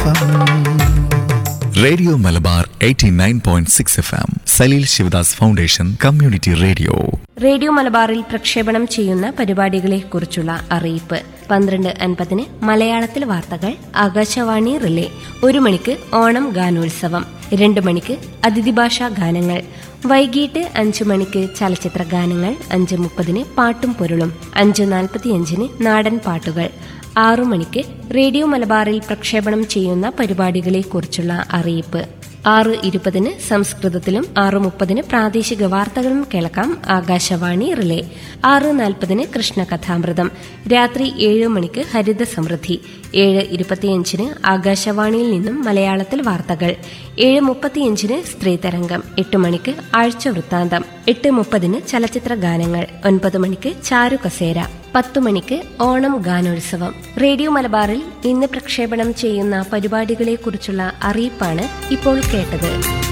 radio Malabar 89.6 F M Saleel Sivadas foundation community radio radio മലബാറിൽ പ്രക്ഷേപണം ചെയ്യുന്ന പരിപാടികളെക്കുറിച്ചുള്ള അറിയിപ്പ് പന്ത്രണ്ട് അൻപതിന് മലയാളത്തിൽ വാർത്തകൾ ആകാശവാണി റിലേ ഒരു മണിക്ക് ഓണം ഗാനോത്സവം രണ്ട് മണിക്ക് അതിഥി ഭാഷാ ഗാനങ്ങൾ വൈകിട്ട് അഞ്ചു മണിക്ക് ചലച്ചിത്ര ഗാനങ്ങൾ അഞ്ച് മുപ്പതിന് പാട്ടും പൊരുളും അഞ്ച് നാൽപ്പത്തിയഞ്ചിന് നാടൻ പാട്ടുകൾ ആറു മണിക്ക് റേഡിയോ മലബാറിൽ പ്രക്ഷേപണം ചെയ്യുന്ന പരിപാടികളെക്കുറിച്ചുള്ള അറിയിപ്പ് ആറ് ഇരുപതിന് സംസ്കൃതത്തിലും ആറ് മുപ്പതിന് പ്രാദേശിക വാർത്തകളും കേൾക്കാം ആകാശവാണി റിലേ ആറ് നാൽപ്പതിന് കൃഷ്ണകഥാമൃതം രാത്രി ഏഴ് മണിക്ക് ഹരിത സമൃദ്ധി ഏഴ് ഇരുപത്തിയഞ്ചിന് ആകാശവാണിയിൽ നിന്നും മലയാളത്തിൽ വാർത്തകൾ ഏഴ് മുപ്പത്തിയഞ്ചിന് സ്ത്രീതരംഗം എട്ട് മണിക്ക് ആഴ്ച വൃത്താന്തം എട്ട് മുപ്പതിന് ചലച്ചിത്ര ഗാനങ്ങൾ ഒൻപത് മണിക്ക് ചാരു കസേര പത്തു മണിക്ക് ഓണം ഗാനോത്സവം റേഡിയോ മലബാറിൽ ഇന്ന് പ്രക്ഷേപണം ചെയ്യുന്ന പരിപാടികളെക്കുറിച്ചുള്ള അറിയിപ്പാണ് ഇപ്പോൾ കേട്ടത്